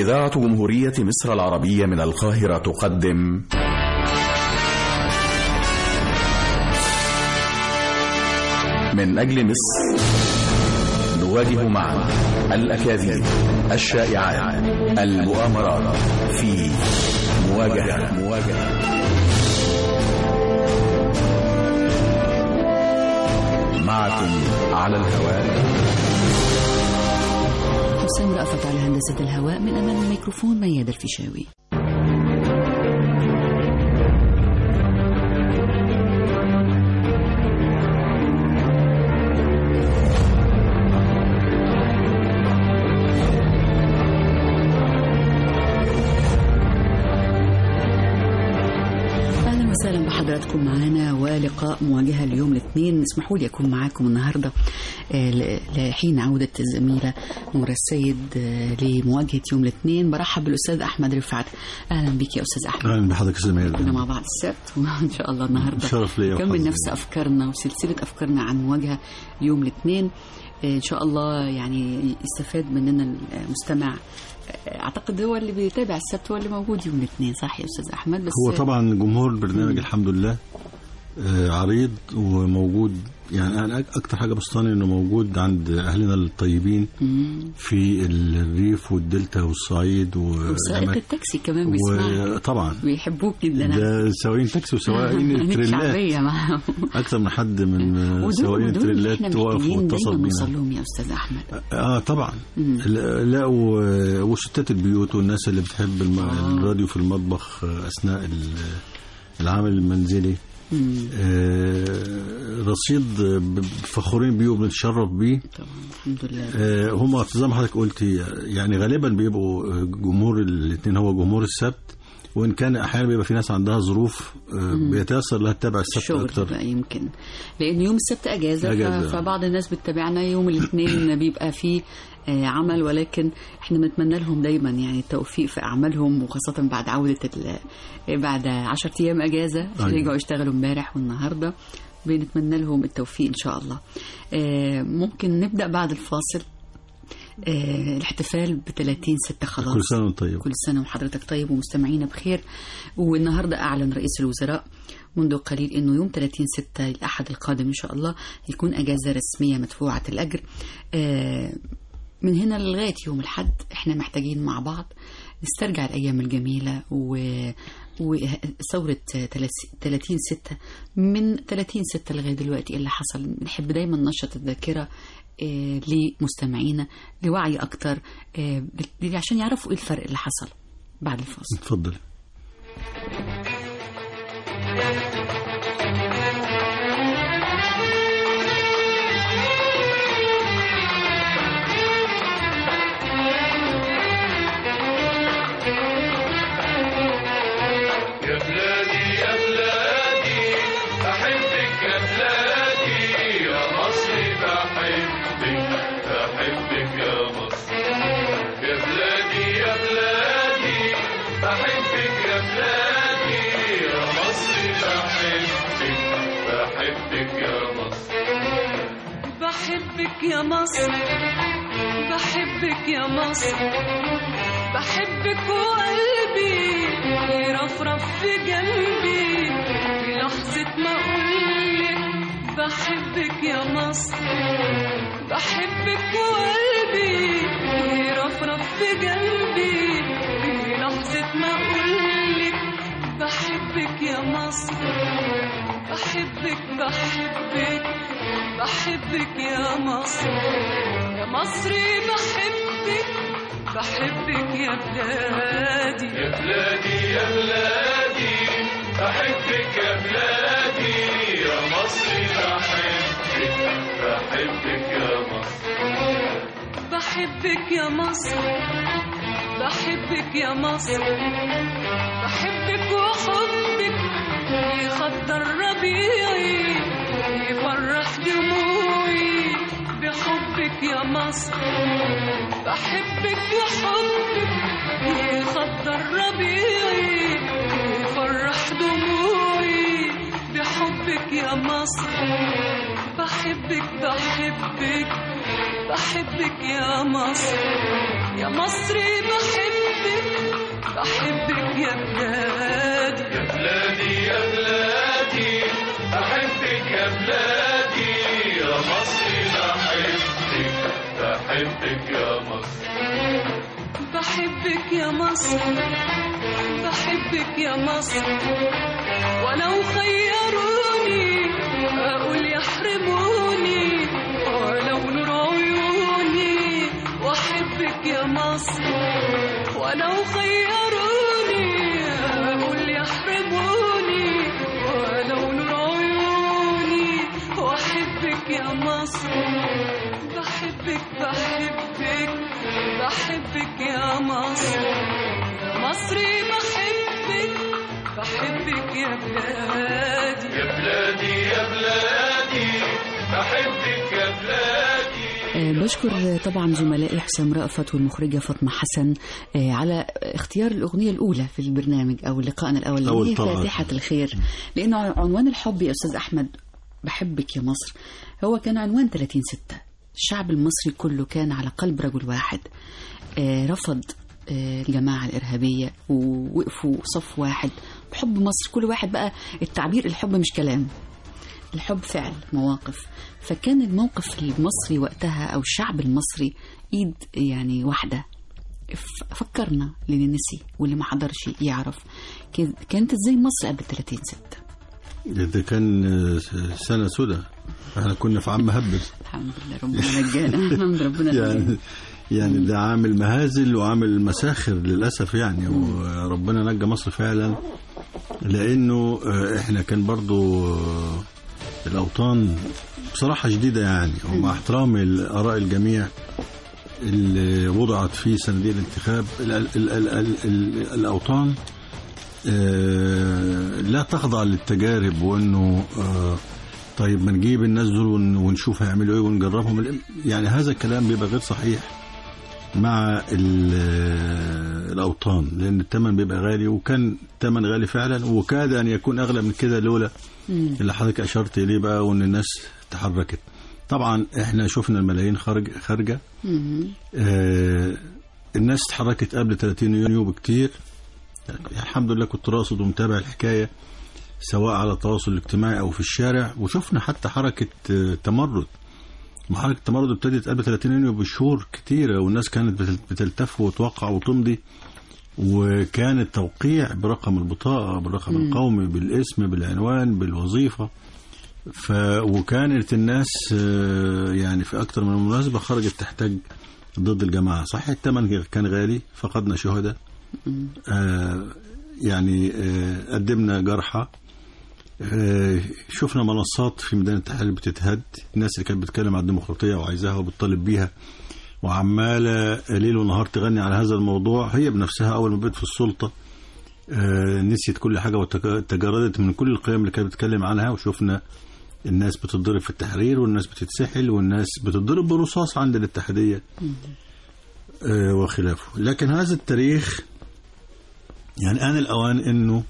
إذاعة جمهورية مصر العربية من القاهرة تقدم من أجل مصر نواجه معا الأكاذيب الشائعات المؤامرات في مواجهة مواجهة معكم على الهواء حسين رأفت على هندسة الهواء من أمام الميكروفون مياد الفيشاوي اهلا وسهلا بحضراتكم معانا ولقاء مواجهه اليوم الاثنين اسمحوا لي اكون معاكم النهارده آه، ل- لحين عوده الزميله نورة السيد آه، لمواجهه يوم الاثنين برحب بالاستاذ احمد رفعت اهلا بك يا استاذ احمد اهلا بحضرتك يا كنا سمير مع بعض السبت وان شاء الله النهارده شرف ليا نكمل وحظ نفس ليا. افكارنا وسلسله افكارنا عن مواجهه يوم الاثنين آه، ان شاء الله يعني يستفاد مننا المستمع آه، اعتقد هو اللي بيتابع السبت هو اللي موجود يوم الاثنين صح يا استاذ احمد بس هو طبعا جمهور البرنامج الحمد لله آه، عريض وموجود يعني انا أك- اكتر حاجه بسطاني انه موجود عند اهلنا الطيبين مم. في الريف والدلتا والصعيد وسائق والأماكن. التاكسي كمان بيسمعوا وطبعا بيحبوك جدا ده سواقين تاكسي وسواقين التريلات شعبيه معاهم اكتر من حد من آه، ودول سواقين ودول اللي التريلات احنا وقفوا محتاجين واتصل دايما بينا نوصل لهم يا استاذ احمد اه طبعا مم. لا لا، و- وستات البيوت والناس اللي بتحب الم... آه. الراديو في المطبخ آه، اثناء ال- العمل المنزلي مم. آه، رصيد آه، ب- فخورين بيه وبنتشرف بيه طبعا الحمد لله آه، هم زي ما حضرتك قلتي يعني غالبا بيبقوا آه، جمهور الاثنين هو جمهور السبت وان كان احيانا بيبقى في ناس عندها ظروف آه، بيتيسر لها تتابع السبت الشغل اكتر بقى يمكن لان يوم السبت اجازه, أجازة. ف- فبعض الناس بتتابعنا يوم الاثنين بيبقى فيه آه، عمل ولكن احنا بنتمنى لهم دايما يعني التوفيق في اعمالهم وخاصه بعد عوده ال- بعد 10 ايام اجازه أيوة. رجعوا يشتغلوا امبارح والنهارده بنتمنى لهم التوفيق ان شاء الله آه، ممكن نبدا بعد الفاصل آه، الاحتفال ب 30 6 خلاص كل سنه وانت طيب كل سنة وحضرتك طيب ومستمعينا بخير والنهاردة أعلن رئيس الوزراء منذ قليل أنه يوم 30 ستة الأحد القادم إن شاء الله يكون أجازة رسمية مدفوعة الأجر آه، من هنا لغاية يوم الحد إحنا محتاجين مع بعض نسترجع الأيام الجميلة و وثورة 30 ستة من 30 ستة لغاية دلوقتي إيه اللي حصل نحب دايما ننشط الذاكرة آه، لمستمعينا لوعي أكتر آه، عشان يعرفوا إيه الفرق اللي حصل بعد الفاصل اتفضل يا بلادي يا بلادي بحبك يا بلادي يا مصري بحبك بحبك يا مصر يا بلادي يا بلادي بحبك يا بلادي يا مصري بحبك بحبك يا مصر بحبك يا مصر بحبك يا مصر بحبك وقلبي يرفرف في قلبي في لحظة ما أقولك بحبك يا مصر بحبك وقلبي يرفرف في قلبي في لحظة ما أقولك بحبك يا مصر بحبك بحبك بحبك يا مصر يا مصري بحبك بحبك يا بلادي يا بلادي يا بلادي بحبك يا بلادي يا مصري بحبك بحبك يا مصر بحبك يا مصر بحبك يا مصر بحبك وحبك يخضر ربيعي يفرح دموعي بحبك يا مصر بحبك وحبك يخضر ربيعي يفرح دموعي بحبك يا مصر بحبك بحبك بحبك يا مصر يا مصري بحبك بحبك يا مصر بحبك يا مصر بحبك يا مصر ولو خيروني أقول يحرموني ولو نور عيوني وأحبك يا مصر ولو خيروني أقول يحرموني ولو نور عيوني وأحبك يا مصر بحبك بحبك بحبك يا مصر يا مصري بحبك بحبك يا بلادي يا بلادي يا بلادي بحبك يا بلادي آه، بشكر طبعا زملائي حسام رأفت والمخرجة فاطمة حسن آه، على اختيار الأغنية الأولى في البرنامج أو لقائنا الأول أول اللي هي طبعاً. فاتحة الخير لأنه عنوان الحب يا أستاذ أحمد بحبك يا مصر هو كان عنوان 30 ستة الشعب المصري كله كان على قلب رجل واحد آه، رفض آه، الجماعة الإرهابية ووقفوا صف واحد بحب مصر كل واحد بقى التعبير الحب مش كلام الحب فعل مواقف فكان الموقف المصري وقتها او الشعب المصري ايد يعني واحده ف- فكرنا اللي نسي واللي ما حضرش يعرف كان- كانت ازاي مصر قبل 30 ستة ده كان آه، سنة سودة احنا كنا في عم هبس الحمد لله ربنا نجانا الحمد لله ربنا يعني نجانا يعني ده عامل مهازل وعامل مساخر للأسف يعني وربنا نجى مصر فعلا لأنه آه، احنا كان برضو آه، الأوطان بصراحة شديدة يعني ومع احترامي لآراء الجميع اللي وضعت في صناديق الانتخاب ال ال ال ال ال ال الأوطان آه، لا تخضع للتجارب وانه آه، طيب ما نجيب الناس دول ون- ونشوف هيعملوا ايه ونجربهم يعني هذا الكلام بيبقى غير صحيح مع ال- الاوطان لان الثمن بيبقى غالي وكان الثمن غالي فعلا وكاد ان يكون اغلى من كده لولا اللي حضرتك اشرت اليه بقى وان الناس تحركت طبعا احنا شفنا الملايين خارج خارجه مم. آه، الناس اتحركت قبل 30 يونيو بكتير يعني الحمد لله كنت راصد ومتابع الحكاية سواء على التواصل الاجتماعي أو في الشارع وشفنا حتى حركة آه، تمرد ما حركة التمرد ابتدت قبل 30 يونيو بشهور كتيرة والناس كانت بتل- بتلتف وتوقع وتمضي وكان التوقيع برقم البطاقة بالرقم القومي بالاسم بالعنوان بالوظيفة ف وكانت الناس آه، يعني في أكثر من مناسبة خرجت تحتاج ضد الجماعة صحيح الثمن كان غالي فقدنا شهداء آه، يعني آه، قدمنا جرحى آه، شفنا منصات في ميدان التحرير بتتهد الناس اللي كانت بتتكلم عن الديمقراطية وعايزاها وبتطالب بيها وعمالة ليل ونهار تغني على هذا الموضوع هي بنفسها أول ما بدت في السلطة آه، نسيت كل حاجة وتجردت من كل القيم اللي كانت بتتكلم عنها وشفنا الناس بتتضرب في التحرير والناس بتتسحل والناس بتتضرب برصاص عند الاتحادية آه، وخلافه لكن هذا التاريخ يعني آن الأوان أنه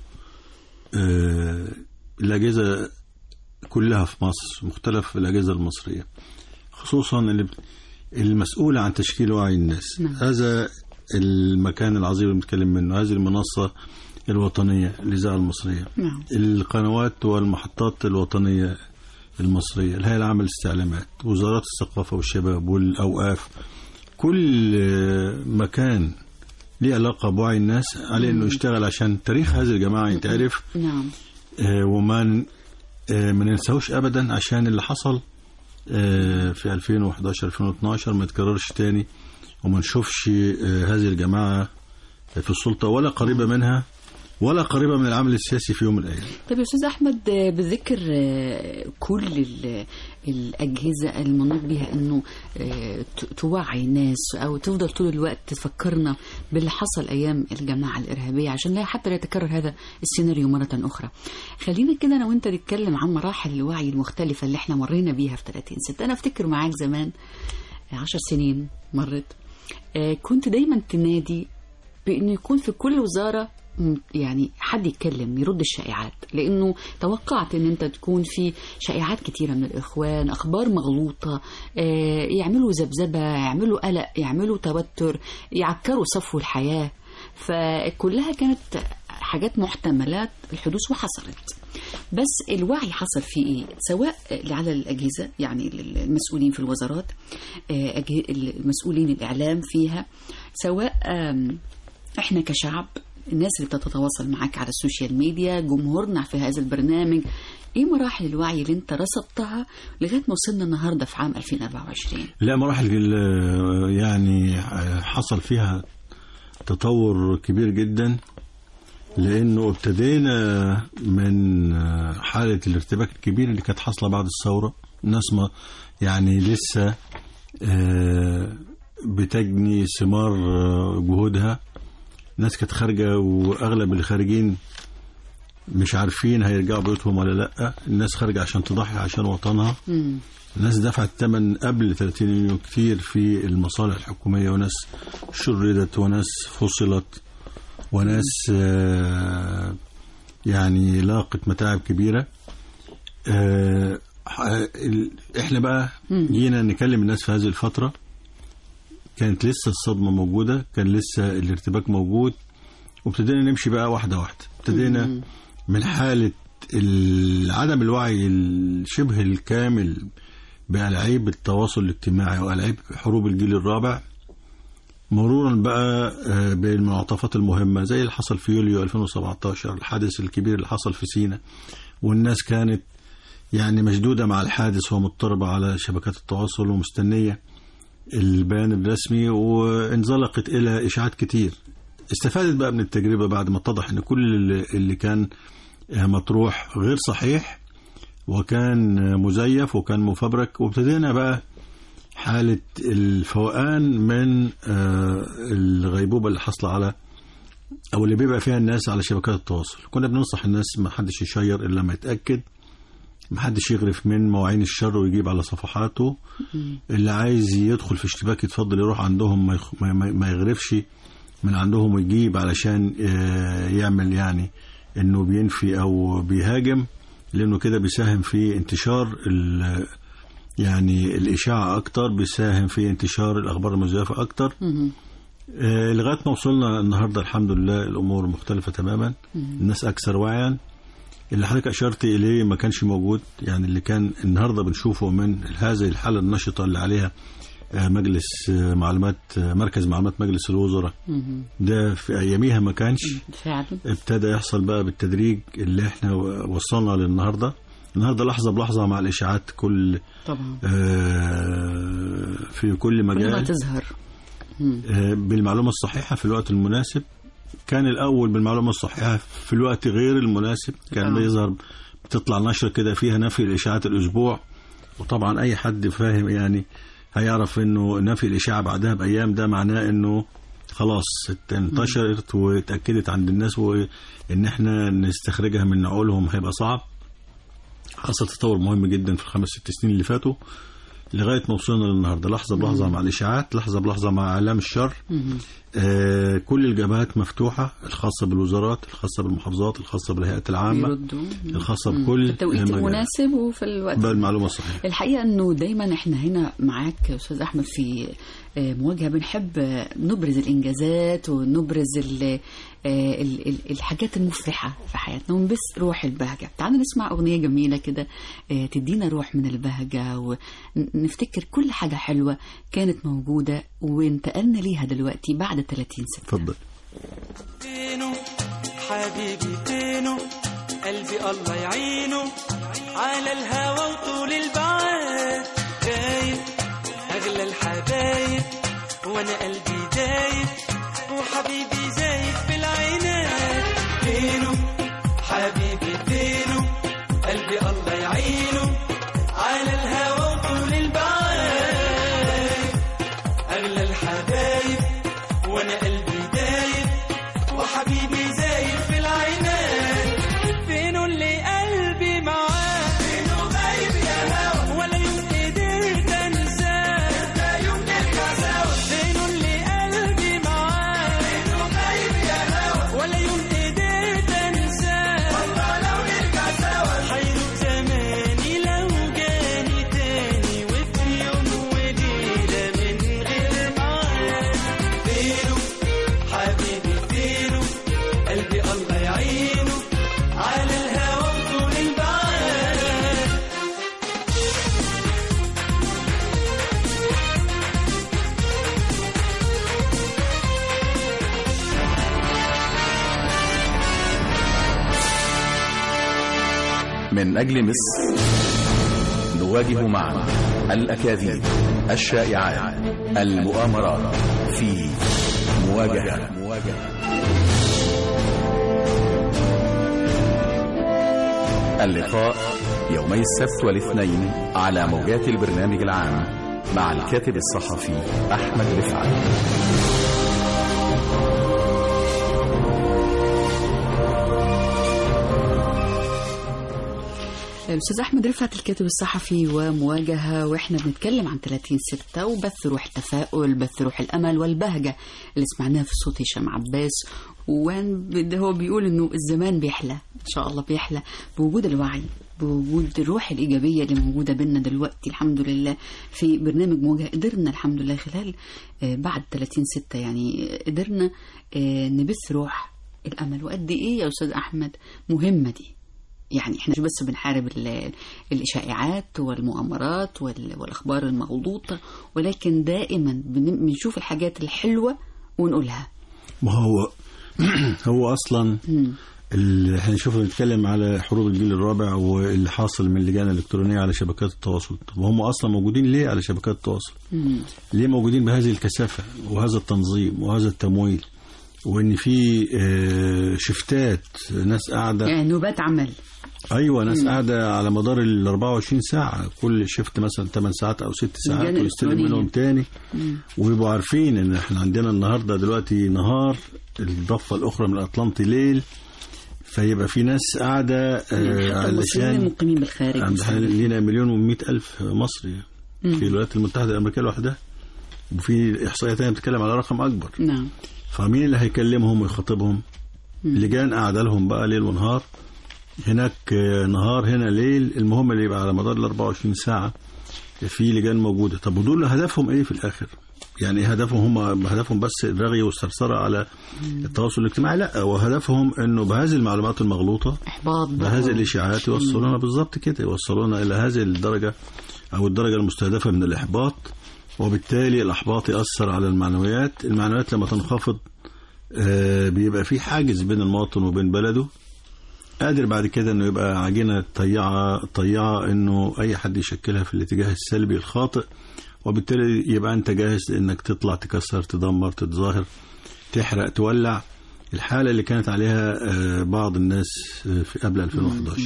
آه، الأجهزة كلها في مصر مختلف الأجهزة المصرية خصوصا اللي المسؤولة عن تشكيل وعي الناس نعم. هذا المكان العظيم اللي بنتكلم منه هذه المنصة الوطنية الإذاعة المصرية نعم القنوات والمحطات الوطنية المصرية الهيئة العامة للاستعلامات وزارات الثقافة والشباب والأوقاف كل آه، مكان ليه علاقة بوعي الناس عليه أنه يشتغل عشان تاريخ هذه الجماعة يتعرف نعم آه، وما ن- آه، ما ننساهوش أبدا عشان اللي حصل آه، في 2011 2012 ما يتكررش تاني وما نشوفش آه، هذه الجماعة في السلطة ولا قريبة منها ولا قريبة من العمل السياسي في يوم من الأيام طيب يا استاذ احمد آه، بذكر آه، كل ال- الاجهزه المنوط بها انه آه، ت- توعي الناس او تفضل طول الوقت تفكرنا باللي حصل ايام الجماعه الارهابيه عشان لا حتى لا يتكرر هذا السيناريو مره اخرى. خلينا كده انا وانت نتكلم عن مراحل الوعي المختلفه اللي احنا مرينا بيها في 30 ستة انا افتكر معاك زمان آه، عشر سنين مرت آه، كنت دايما تنادي بانه يكون في كل وزاره م- يعني حد يتكلم يرد الشائعات لانه توقعت ان انت تكون في شائعات كتيره من الاخوان اخبار مغلوطه آه، يعملوا ذبذبه يعملوا قلق يعملوا توتر يعكروا صفو الحياه فكلها كانت حاجات محتملات الحدوث وحصلت بس الوعي حصل فيه ايه سواء على الاجهزه يعني المسؤولين في الوزارات آه، أجه- المسؤولين الاعلام فيها سواء آم، احنا كشعب الناس اللي بتتواصل معاك على السوشيال ميديا جمهورنا في هذا البرنامج ايه مراحل الوعي اللي انت رصدتها لغايه ما وصلنا النهارده في عام 2024 لا مراحل ال- يعني حصل فيها تطور كبير جدا لانه ابتدينا من حاله الارتباك الكبير اللي كانت حاصله بعد الثوره الناس ما يعني لسه آه، بتجني ثمار آه، جهودها الناس كانت خارجه واغلب اللي خارجين مش عارفين هيرجعوا بيوتهم ولا لا الناس خارجه عشان تضحي عشان وطنها مم. ناس دفعت ثمن قبل 30 يونيو كتير في المصالح الحكومية وناس شردت وناس فصلت وناس آه، يعني لاقت متاعب كبيرة آه، ح- ال- احنا بقى جينا نكلم الناس في هذه الفترة كانت لسه الصدمة موجودة كان لسه الارتباك موجود وابتدينا نمشي بقى واحدة واحدة ابتدينا من حالة ال- عدم الوعي الشبه الكامل بألعاب التواصل الاجتماعي وألعاب حروب الجيل الرابع مرورا بقى آه، بالمنعطفات المهمة زي اللي حصل في يوليو 2017 الحادث الكبير اللي حصل في سينا والناس كانت يعني مشدودة مع الحادث ومضطربة على شبكات التواصل ومستنية البيان الرسمي وانزلقت إلى إشاعات كتير استفادت بقى من التجربة بعد ما اتضح ان كل اللي- اللي كان آه، مطروح غير صحيح وكان آه، مزيف وكان مفبرك وابتدينا بقى حالة الفوقان من آه، الغيبوبة اللي حصل على أو اللي بيبقى فيها الناس على شبكات التواصل كنا بننصح الناس ما حدش يشير إلا ما يتأكد ما حدش يغرف من مواعين الشر ويجيب على صفحاته اللي عايز يدخل في اشتباك يتفضل يروح عندهم ما يخ- ما- ما ما يغرفش من عندهم ويجيب علشان آه، يعمل يعني انه بينفي او بيهاجم لانه كده بيساهم في انتشار ال- يعني الاشاعه اكتر بيساهم في انتشار الاخبار المزيفه اكتر مهم. آه، لغايه ما وصلنا النهارده الحمد لله الامور مختلفه تماما الناس اكثر وعيا اللي حضرتك اشرت اليه ما كانش موجود يعني اللي كان النهارده بنشوفه من هذه الحاله النشطه اللي عليها آه، مجلس آه، معلومات آه، مركز معلومات مجلس الوزراء مهم. ده في اياميها ما كانش فعلا ابتدى يحصل بقى بالتدريج اللي احنا وصلنا للنهارده النهارده لحظه بلحظه مع الاشاعات كل طبعا آه، في كل كل ما مجال تظهر مم. آه، بالمعلومه الصحيحه في الوقت المناسب كان الاول بالمعلومه الصحيحه في الوقت غير المناسب كان آه. بيظهر بتطلع نشره كده فيها نفي الاشاعات الاسبوع وطبعا اي حد فاهم يعني هيعرف انه نفي الاشاعه بعدها بايام ده معناه انه خلاص انتشرت واتاكدت عند الناس وان احنا نستخرجها من عقولهم هيبقى صعب حصل تطور مهم جدا في الخمس ست سنين اللي فاتوا لغايه ما وصلنا للنهارده لحظه بلحظه مع الاشاعات لحظه بلحظه مع اعلام الشر مهم. آه كل الجبهات مفتوحه الخاصه بالوزارات الخاصه بالمحافظات الخاصه بالهيئات العامه بيردوا الخاصه مم. بكل في التوقيت المجالات. المناسب وفي الوقت بالمعلومه الصحيحه الحقيقة أنه دايما إحنا هنا معاك يا أستاذ أحمد في آه، مواجهة بنحب آه، نبرز الإنجازات ونبرز ال- آه، ال- ال- الحاجات المفرحة في حياتنا ونبث روح البهجة تعالوا نسمع أغنية جميلة كده آه، تدينا روح من البهجة ونفتكر كل حاجة حلوة كانت موجودة وانتقلنا ليها دلوقتي بعد 30 سنة اتفضل فينه حبيبي فينه قلبي الله يعينه على الهوى وطول البعاد غايب اغلى الحبايب وانا قلبي دايب وحبيبي زايد في العينات فينه حبيبي فينه قلبي الله يعينه على الهوى وطول البعاد اغلى الحبايب وانا قلبي دايب وحبيبي زايد في العينات فينه اللي قلبي معاه فينه غايب يا هوا ولا يوم قدرت انساه لا يوم نرجع سوا فينه اللي قلبي معاه فينه غايب من أجل مصر نواجه معا الأكاذيب الشائعات المؤامرات في مواجهة اللقاء يومي السبت والاثنين على موجات البرنامج العام مع الكاتب الصحفي أحمد رفعت الأستاذ أحمد رفعت الكاتب الصحفي ومواجهة وإحنا بنتكلم عن 30 ستة وبث روح التفاؤل بث روح الأمل والبهجة اللي سمعناها في صوت هشام عباس وهو بيقول إنه الزمان بيحلى إن شاء الله بيحلى بوجود الوعي بوجود الروح الإيجابية اللي موجودة بينا دلوقتي الحمد لله في برنامج مواجهة قدرنا الحمد لله خلال آه، بعد 30 ستة يعني قدرنا آه، نبث روح الأمل وقد إيه يا أستاذ أحمد مهمة دي يعني احنا مش بس بنحارب ال- الاشاعات والمؤامرات وال- والاخبار المغلوطه ولكن دائما بن- بنشوف الحاجات الحلوه ونقولها ما هو هو اصلا اللي احنا نشوف نتكلم على حروب الجيل الرابع واللي حاصل من اللجان الالكترونيه على شبكات التواصل طب هم اصلا موجودين ليه على شبكات التواصل ليه موجودين بهذه الكثافه وهذا التنظيم وهذا التمويل وان في آه، شفتات ناس قاعده يعني نوبات عمل ايوه ناس قاعده على مدار ال 24 ساعه كل شفت مثلا 8 ساعات او 6 ساعات لجان ويستلم إلكترونية. منهم تاني ويبقوا عارفين ان احنا عندنا النهارده دلوقتي نهار الضفه الاخرى من الاطلنطي ليل فيبقى في ناس قاعده حتى آه المصريين علشان المقيمين بالخارج عند مستمرين. لينا مليون و ألف مصري في الولايات المتحده الامريكيه لوحدها وفي احصائيه تانية بتتكلم على رقم اكبر نعم فمين اللي هيكلمهم ويخاطبهم لجان قاعده لهم بقى ليل ونهار هناك آه، نهار هنا ليل المهم اللي يبقى على مدار ال 24 ساعه في لجان موجوده طب ودول هدفهم ايه في الاخر يعني إيه هدفهم هم هدفهم بس الرغي والثرثره على التواصل الاجتماعي لا وهدفهم انه بهذه المعلومات المغلوطه احباط بقى بهذه الاشاعات يوصلونا بالظبط كده يوصلونا الى هذه الدرجه او الدرجه المستهدفه من الاحباط وبالتالي الاحباط ياثر على المعنويات المعنويات لما تنخفض آه، بيبقى في حاجز بين المواطن وبين بلده قادر بعد كده انه يبقى عجينه طيعه طيعه انه اي حد يشكلها في الاتجاه السلبي الخاطئ وبالتالي يبقى انت جاهز انك تطلع تكسر تدمر تتظاهر تحرق تولع الحاله اللي كانت عليها آه، بعض الناس آه، في قبل 2011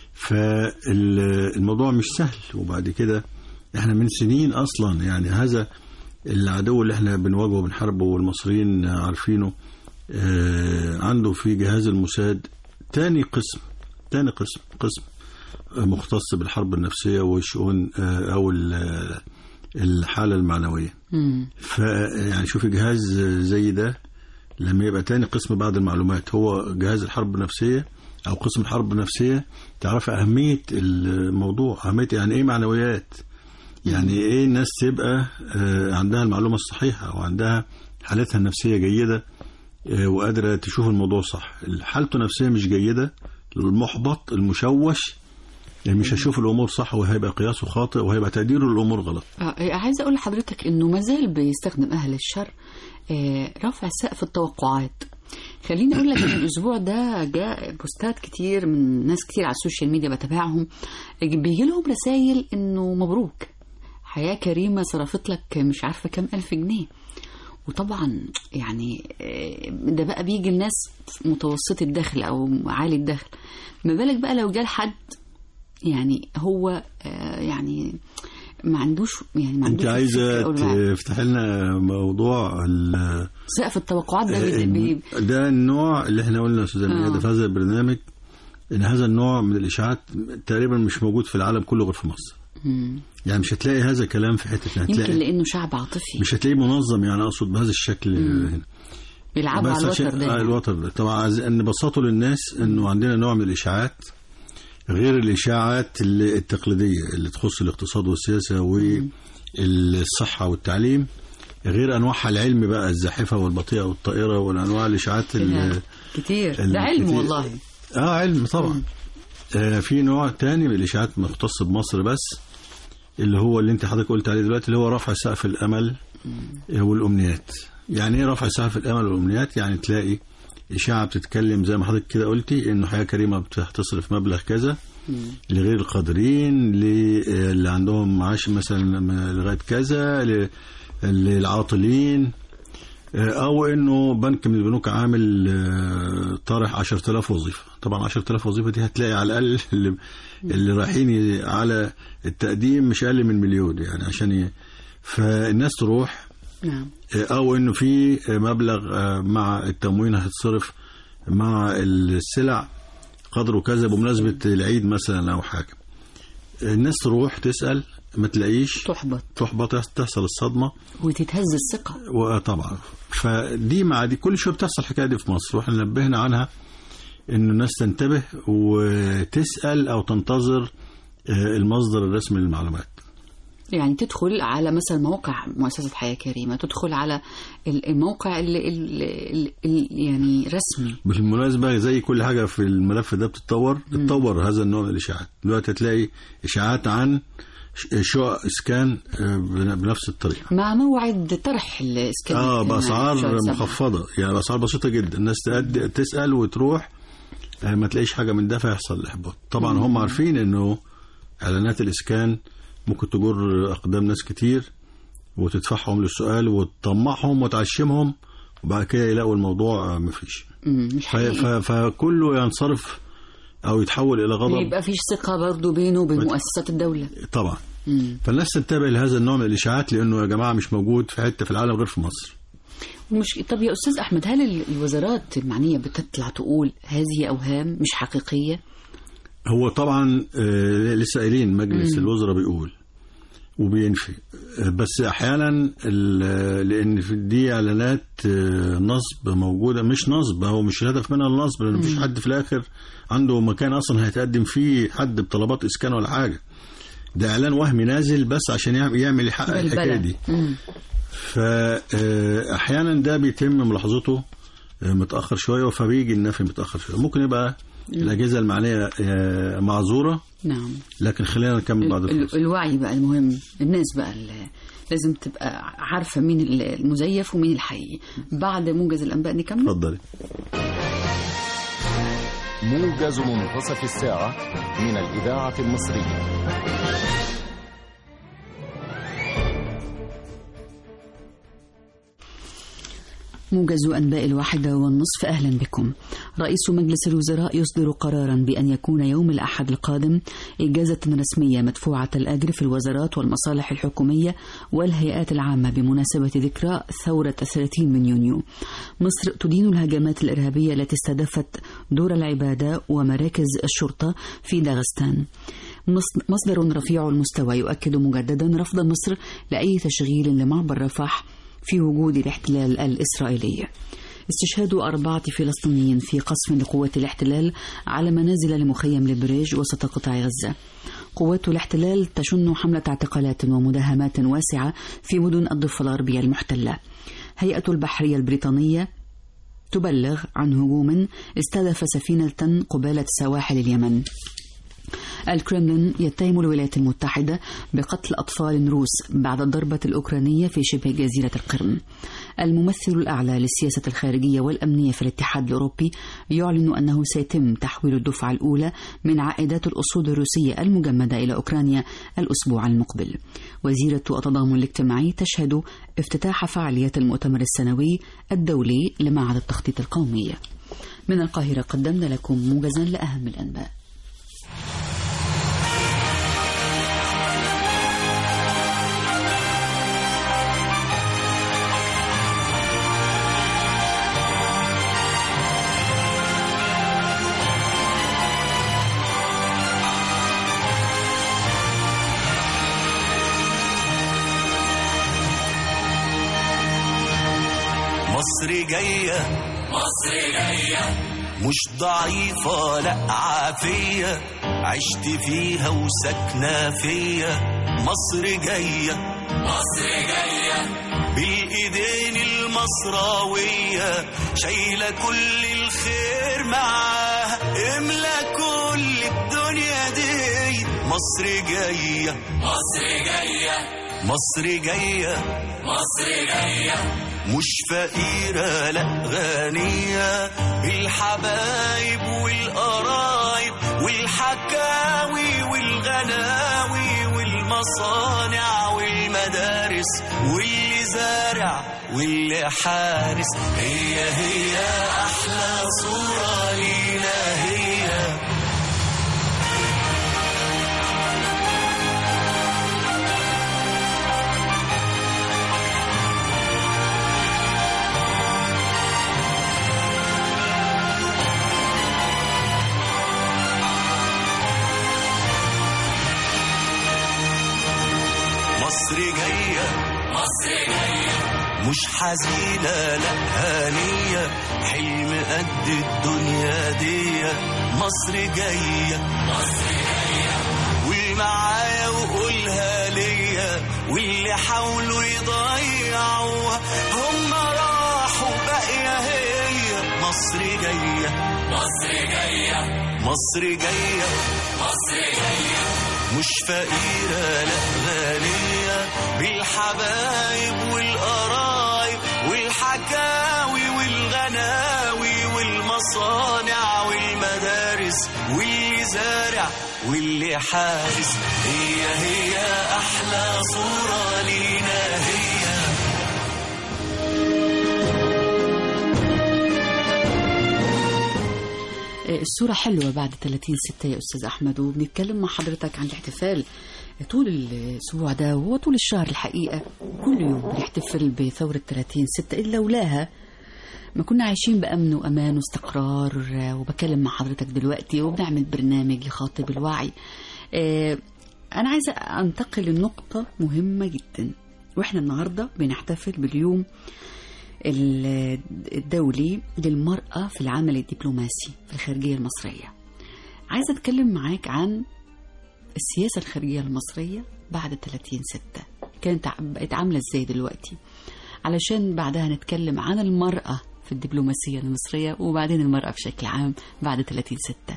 فالموضوع مش سهل وبعد كده احنا من سنين اصلا يعني هذا العدو اللي احنا بنواجهه وبنحاربه والمصريين عارفينه آه، عنده في جهاز الموساد تاني قسم تاني قسم قسم آه، مختص بالحرب النفسية والشؤون آه، أو ال- الحالة المعنوية مم. فيعني شوفي جهاز زي ده لما يبقى تاني قسم بعد المعلومات هو جهاز الحرب النفسية أو قسم الحرب النفسية تعرف أهمية الموضوع أهمية يعني إيه معنويات يعني إيه الناس تبقى آه، عندها المعلومة الصحيحة وعندها حالتها النفسية جيدة آه، وقادرة تشوف الموضوع صح حالته النفسية مش جيدة المحبط المشوش يعني مش هيشوف الأمور صح وهيبقى قياسه خاطئ وهيبقى تقديره للأمور غلط آه، عايزه اقول لحضرتك انه ما زال بيستخدم اهل الشر آه، رفع سقف التوقعات خليني اقول لك ان الاسبوع ده جاء بوستات كتير من ناس كتير على السوشيال ميديا بتابعهم بيجي لهم رسائل انه مبروك حياه كريمه صرفت لك مش عارفه كام الف جنيه وطبعا يعني آه، ده بقى بيجي لناس متوسط الدخل او عالي الدخل ما بالك بقى لو جال حد يعني هو آه، يعني ما عندوش يعني ما انت عندوش عايزه الفكرة أو الوعي. تفتح لنا موضوع ال- سقف التوقعات ده بي- بي- ده النوع اللي احنا قلنا يا استاذ أمينة آه. في هذا البرنامج ان هذا النوع من الاشاعات تقريبا مش موجود في العالم كله غير في مصر مم. يعني مش هتلاقي هذا الكلام في حته يمكن هتلاقي لانه شعب عاطفي مش هتلاقيه منظم يعني اقصد بهذا الشكل هنا بيلعبوا على عشان- الوتر ده آه، يعني. الوتر ده طبعا عايز نبسطه للناس انه عندنا نوع من الاشاعات غير الاشاعات اللي- التقليديه اللي تخص الاقتصاد والسياسه والصحه والتعليم غير انواعها العلم بقى الزاحفه والبطيئه والطائره والانواع الاشاعات ال- كتير ال- ده علم كتير. والله اه علم طبعا آه في نوع تاني من الاشاعات مختص بمصر بس اللي هو اللي انت حضرتك قلت عليه دلوقتي اللي هو رفع سقف الامل آه، والامنيات يعني ايه رفع سقف الامل والامنيات يعني تلاقي اشاعه بتتكلم زي ما حضرتك كده قلتي انه حياه كريمه بتصرف مبلغ كذا لغير القادرين اللي عندهم معاش مثلا لغايه كذا ل- للعاطلين او انه بنك من البنوك عامل آه، طارح 10000 وظيفه طبعا 10000 وظيفه دي هتلاقي على الاقل اللي, اللي رايحين ي- على التقديم مش اقل من مليون يعني عشان ي... فالناس تروح نعم او انه في مبلغ آه، مع التموين هيتصرف مع السلع قدره كذا بمناسبه العيد مثلا او حاجه الناس تروح تسال ما تلاقيش تحبط تحبط تحصل الصدمه وتتهز الثقة وطبعا فدي مع دي كل شويه بتحصل الحكايه دي في مصر واحنا نبهنا عنها ان الناس تنتبه وتسال او تنتظر آه، المصدر الرسمي للمعلومات يعني تدخل على مثلا موقع مؤسسة حياة كريمة تدخل على ال- الموقع اللي, اللي, اللي يعني رسمي بالمناسبة زي كل حاجة في الملف ده بتتطور اتطور هذا النوع من الإشاعات دلوقتي هتلاقي إشاعات عن ش- شقق إسكان آه، بن- بنفس الطريقة مع موعد طرح الإسكان اه الاجتماعي في بأسعار شهر سبعة. مخفضة يعني الأسعار بسيطة جدا الناس تقد- تسأل وتروح آه، ما تلاقيش حاجة من ده فيحصل الإحباط طبعا هم عارفين إنه إعلانات الإسكان ممكن تجر أقدام ناس كتير وتدفعهم للسؤال وتطمعهم وتعشمهم وبعد كده يلاقوا الموضوع آه، مفيش مم، مش ف- حقيقي ف- فكله ينصرف او يتحول الى غضب يبقى فيش ثقة برضه بينه وبين مؤسسات الدولة طبعا مم. فالناس تنتبه لهذا النوع من الاشاعات لانه يا جماعه مش موجود في حته في العالم غير في مصر مش طب يا أستاذ أحمد هل ال- الوزارات المعنية بتطلع تقول هذه أوهام مش حقيقية؟ هو طبعا آه، لسه قايلين مجلس الوزراء بيقول وبينفي آه، بس احيانا ال- لان في دي اعلانات آه، نصب موجوده مش نصب هو مش الهدف منها النصب لان مفيش حد في الاخر عنده مكان اصلا هيتقدم فيه حد بطلبات اسكان ولا حاجه ده اعلان وهمي نازل بس عشان يعمل يعمل يحقق الحكايه دي مم. فاحيانا ده بيتم ملاحظته آه، متاخر شويه فبيجي النفي متاخر شويه ممكن يبقى الاجهزه المعنيه آه، معذوره نعم لكن خلينا نكمل بعد ال- الفاصل ال- الوعي بقى المهم الناس بقى ال- لازم تبقى عارفة مين ال- المزيف ومين الحقيقي بعد موجز الأنباء نكمل اتفضلي موجز منتصف الساعة من الإذاعة المصرية موجز أنباء الواحدة والنصف أهلا بكم رئيس مجلس الوزراء يصدر قرارا بأن يكون يوم الأحد القادم إجازة رسمية مدفوعة الأجر في الوزارات والمصالح الحكومية والهيئات العامة بمناسبة ذكرى ثورة 30 من يونيو مصر تدين الهجمات الإرهابية التي استهدفت دور العبادة ومراكز الشرطة في داغستان مص- مصدر رفيع المستوى يؤكد مجددا رفض مصر لأي تشغيل لمعبر رفح في وجود الاحتلال الإسرائيلي استشهاد أربعة فلسطينيين في قصف لقوات الاحتلال على منازل لمخيم لبريج وسط قطاع غزة قوات الاحتلال تشن حملة اعتقالات ومداهمات واسعة في مدن الضفة الغربية المحتلة هيئة البحرية البريطانية تبلغ عن هجوم استهدف سفينة قبالة سواحل اليمن الكرملين يتهم الولايات المتحدة بقتل أطفال روس بعد الضربة الأوكرانية في شبه جزيرة القرم الممثل الأعلى للسياسة الخارجية والأمنية في الاتحاد الأوروبي يعلن أنه سيتم تحويل الدفعة الأولى من عائدات الأصول الروسية المجمدة إلى أوكرانيا الأسبوع المقبل وزيرة التضامن الاجتماعي تشهد افتتاح فعاليات المؤتمر السنوي الدولي لمعهد التخطيط القومي من القاهرة قدمنا لكم موجزا لأهم الأنباء مصر جاية مصر جاية مش ضعيفة لا عافية عشت فيها وساكنة فيا مصر جاية مصر جاية بالإيدين المصراوية شايلة كل الخير معاها املى كل الدنيا دي مصر جاية مصر جاية مصر جاية مصر جاية مش فقيرة لا غنية بالحبايب والقرايب والحكاوي والمصانع والمدارس واللي زارع واللي حارس هي هي أحلى صورة لينا هي مصر جاية مصر جاية مش حزينة لا هانية حلم قد الدنيا دي مصر جاية مصر جاية والمعايا وقولها ليا واللي حاولوا يضيعوها هم راحوا باقية هي مصر جاية مصر جاية مصر جاية مصر جاية مش فقيرة لا غنية بالحبايب والقرايب والحكاوي والغناوي والمصانع والمدارس واللي زارع واللي حارس هي هي أحلى صورة لينا هي الصورة حلوة بعد 30 ستة يا أستاذ أحمد وبنتكلم مع حضرتك عن الاحتفال طول الأسبوع ده وهو طول الشهر الحقيقة كل يوم بنحتفل بثورة 30 ستة إلا لولاها ما كنا عايشين بأمن وأمان واستقرار وبكلم مع حضرتك دلوقتي وبنعمل برنامج يخاطب الوعي آه، أنا عايزة أنتقل لنقطة مهمة جدا وإحنا النهاردة بنحتفل باليوم ال- الدولي للمرأة في العمل الدبلوماسي في الخارجية المصرية عايزة أتكلم معاك عن السياسة الخارجية المصرية بعد 30 ستة كانت ع- بقت عاملة إزاي دلوقتي علشان بعدها نتكلم عن المرأة في الدبلوماسية المصرية وبعدين المرأة بشكل عام بعد 30 ستة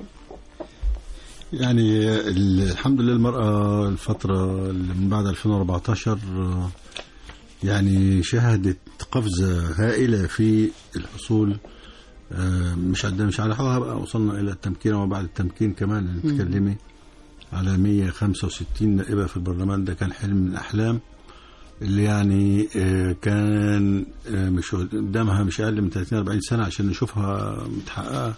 يعني ال- الحمد لله المرأة الفترة اللي من بعد 2014 آه، يعني شهدت قفزة هائلة في الحصول آه، مش عد مش على حوها بقى وصلنا إلى التمكين وما بعد التمكين كمان اللي بتتكلمي على 165 نائبة في البرلمان ده كان حلم من الأحلام اللي يعني آه، كان آه، مش قدامها مش أقل من 30 40 سنة عشان نشوفها متحققة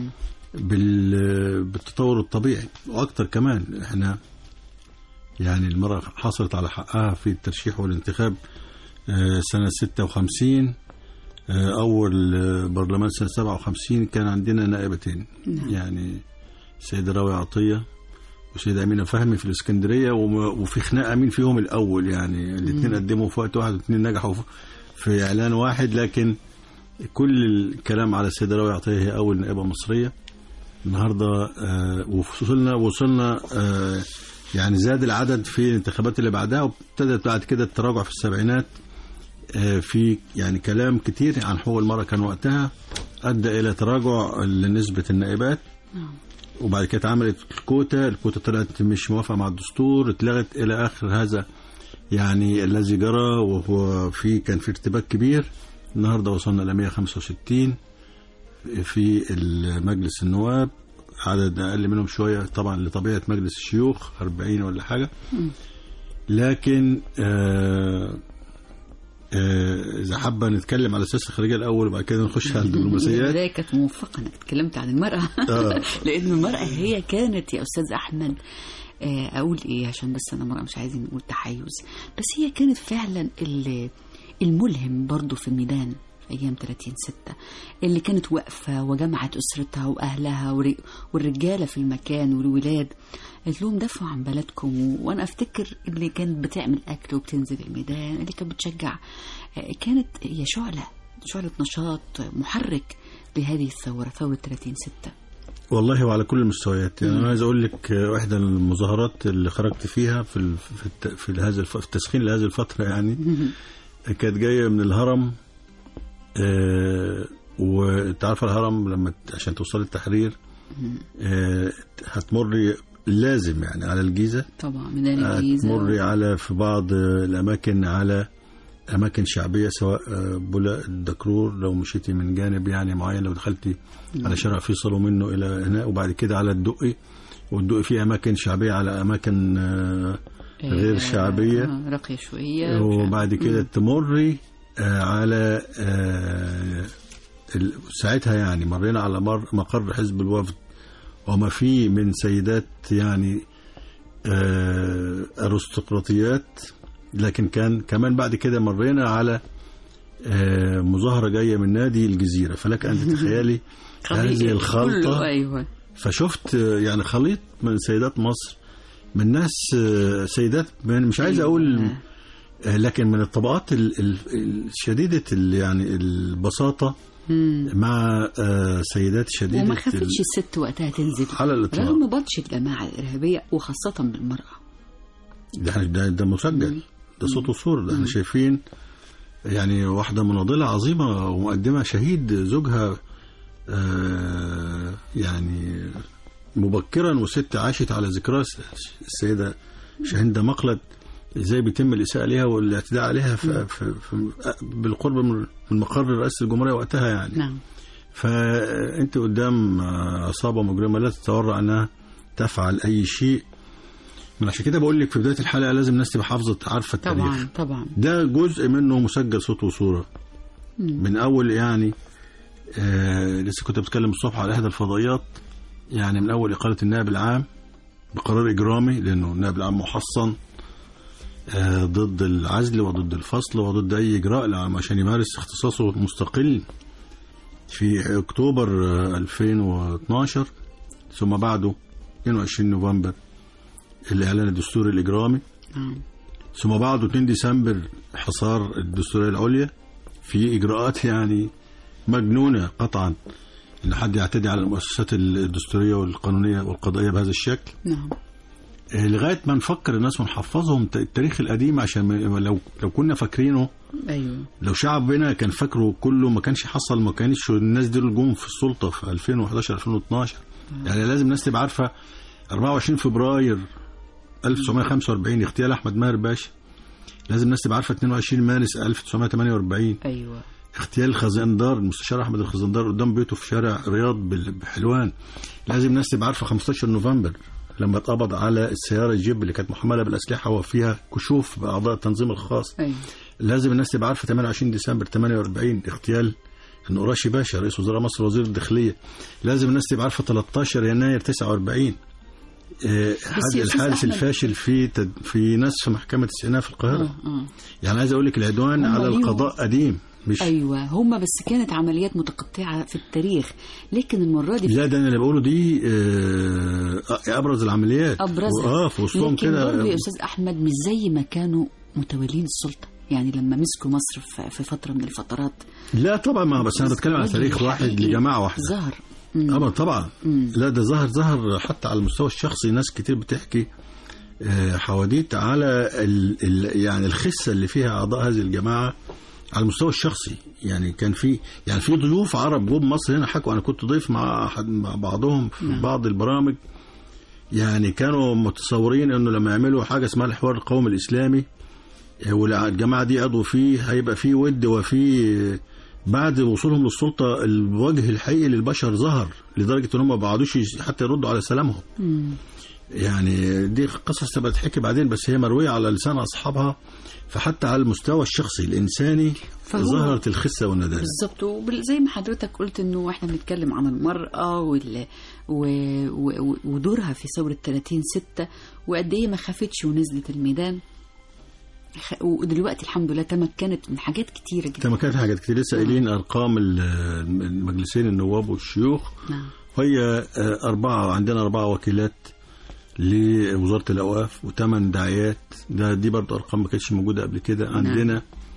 بال- بالتطور الطبيعي واكتر كمان احنا يعني المرأة حصلت على حقها في الترشيح والانتخاب آه، سنة 56 آه، أول آه، برلمان سنة 57 كان عندنا نائبتين يعني السيدة راوية عطية والسيدة أمينة فهمي في الإسكندرية وم- وفي خناقة مين فيهم الأول يعني الاثنين قدموا في وقت واحد والاثنين نجحوا في- في إعلان واحد لكن كل الكلام على السيدة راوية عطية هي أول نائبة مصرية النهارده آه، وصلنا وصلنا آه، يعني زاد العدد في الانتخابات اللي بعدها وابتدت بعد كده التراجع في السبعينات آه، في يعني كلام كتير عن حقوق المرأة كان وقتها أدى إلى تراجع لنسبة النائبات وبعد كده اتعملت الكوتا الكوتا طلعت مش موافقة مع الدستور اتلغت إلى آخر هذا يعني الذي جرى وهو في كان في ارتباك كبير النهارده وصلنا ل 165 في مجلس النواب عدد اقل منهم شويه طبعا لطبيعه مجلس الشيوخ 40 ولا حاجه لكن آه آه اذا حابه نتكلم على السياسه الخارجيه الاول وبعد كده نخش على الدبلوماسيات البداية كانت موفقة انك اتكلمت عن المرأة آه. لأن المرأة هي كانت يا أستاذ أحمد آه، أقول إيه عشان بس أنا مرأة مش عايزين نقول تحيز بس هي كانت فعلا ال- الملهم برضو في الميدان في أيام 30 ستة اللي كانت واقفة وجمعت أسرتها وأهلها ور- والرجالة في المكان والولاد قالت لهم دافعوا عن بلدكم و- وأنا أفتكر اللي كانت بتعمل أكل وبتنزل الميدان اللي كانت بتشجع آه، كانت هي شعلة شعلة نشاط محرك لهذه الثورة ثورة 30 ستة والله وعلى كل المستويات يعني انا عايز اقول لك آه، واحده من المظاهرات اللي خرجت فيها في ال- في, الت- في هذا الف- في التسخين لهذه الفتره يعني كانت جايه من الهرم آه وتعرف الهرم لما ت- عشان توصل التحرير آه هتمر لازم يعني على الجيزه طبعا ميدان الجيزة هتمر على في بعض آه، الاماكن على اماكن شعبيه سواء آه، بولاق الدكرور لو مشيتي من جانب يعني معين لو دخلتي على شارع فيصل ومنه الى هنا وبعد كده على الدقي والدقي فيه اماكن شعبيه على اماكن آه، غير شعبية. آه، راقية شوية وبعد كده تمري آه، على آه، ال- ساعتها يعني مرينا على مر مقر حزب الوفد وما فيه من سيدات يعني آه، ارستقراطيات لكن كان كمان بعد كده مرينا على آه، مظاهرة جاية من نادي الجزيرة فلك أن تتخيلي هذه كله الخلطة ايوه فشفت آه، يعني خليط من سيدات مصر من ناس آه، سيدات من مش عايز أقول أيوة. آه، لكن من الطبقات ال- ال- الشديدة ال- يعني البساطة مم. مع آه، سيدات شديدة وما ال- خفتش الست وقتها تنزل على الإطلاق. رغم بطش الجماعة الإرهابية وخاصة بالمرأة ده إحنا- ده, ده مسجل ده صوت وصورة ده احنا شايفين يعني واحدة مناضلة عظيمة ومقدمة شهيد زوجها آه، يعني مبكرا وست عاشت على ذكرى السيدة شاهندة مقلد ازاي بيتم الاساءه ليها والاعتداء عليها في في في بالقرب من من مقر رئاسه الجمهوريه وقتها يعني نعم فانت قدام عصابه مجرمه لا تتورع انها تفعل اي شيء من عشان كده بقول لك في بدايه الحلقه لازم الناس تبقى حافظه عارفه التاريخ طبعا طبعا ده جزء منه مسجل صوت وصوره من اول يعني آه لسه كنت بتكلم الصبح على احدى الفضائيات يعني من اول اقاله النائب العام بقرار اجرامي لانه النائب العام محصن آه ضد العزل وضد الفصل وضد اي اجراء لعم- عشان يمارس اختصاصه المستقل في اكتوبر آه 2012 ثم بعده 22 نوفمبر الاعلان الدستوري الاجرامي نعم ثم بعده 2 ديسمبر حصار الدستورية العليا في إجراءات يعني مجنونة قطعا إن حد يعتدي على المؤسسات الدستورية والقانونية والقضائية بهذا الشكل نعم آه، لغاية ما نفكر الناس ونحفظهم ت- التاريخ القديم عشان ما- لو لو كنا فاكرينه ايوه لو شعبنا كان فاكره كله ما كانش حصل ما كانش الناس دي الجم في السلطة في 2011 2012 يعني لازم الناس تبقى عارفة 24 فبراير 1945 اغتيال أحمد ماهر باشا لازم الناس تبقى عارفة 22 مارس 1948 ايوه اغتيال الخزندار المستشار أحمد الخزندار قدام بيته في شارع رياض بال- بحلوان لازم الناس تبقى عارفة 15 نوفمبر لما اتقبض على السيارة الجيب اللي كانت محملة بالأسلحة وفيها كشوف بأعضاء التنظيم الخاص ايوه لازم الناس تبقى عارفه 28 ديسمبر 48 اغتيال النقراشي باشا رئيس وزراء مصر وزير الداخليه لازم الناس تبقى عارفه 13 يناير 49 آه، حد يا أستاذ الحادث أحمد- الفاشل في تد... في نسف محكمه استئناف القاهره اه اه يعني عايز اقول لك العدوان هم على ليهم- القضاء قديم مش ايوه هم بس كانت عمليات متقطعه في التاريخ لكن المره دي لا ده انا اللي بقوله دي آه، ابرز العمليات ابرزها اه في وسطهم لكن برضه يا كده استاذ احمد مش زي ما كانوا متولين السلطه يعني لما مسكوا مصر في- في فتره من الفترات لا طبعا ما بس انا بتكلم على وجه تاريخ واحد حقيقي لجماعه واحده ظهر مم. طبعا طبعا لا ده ظهر ظهر حتى على المستوى الشخصي ناس كتير بتحكي آه، حواديت على ال ال يعني الخسه اللي فيها اعضاء هذه الجماعه على المستوى الشخصي يعني كان في يعني في ضيوف عرب جم مصر هنا حكوا انا كنت ضيف مع أحد مع بعضهم في بعض البرامج يعني كانوا متصورين انه لما يعملوا حاجه اسمها الحوار القومي الاسلامي آه، والجماعه دي عضو فيه هيبقى فيه ود وفيه بعد وصولهم للسلطه الوجه الحقيقي للبشر ظهر لدرجه ان هم ما بعدوش حتى يردوا على سلامهم يعني دي قصص تبقى تحكي بعدين بس هي مرويه على لسان اصحابها فحتى على المستوى الشخصي الانساني فهو- ظهرت الخسه والندالة بالظبط وزي ما حضرتك قلت انه احنا بنتكلم عن المراه وال... و... و... ودورها في ثوره 30 6 وقد ايه ما خافتش ونزلت الميدان خ- ودلوقتي الحمد لله تمكنت من حاجات كتيره جدا كما كانت حاجات كتير لسه قايلين ارقام ال- المجلسين النواب والشيوخ نعم هي آه، أربعة عندنا أربعة وكيلات لوزارة الأوقاف وثمان داعيات ده دي برضه أرقام ما كانتش موجودة قبل كده عندنا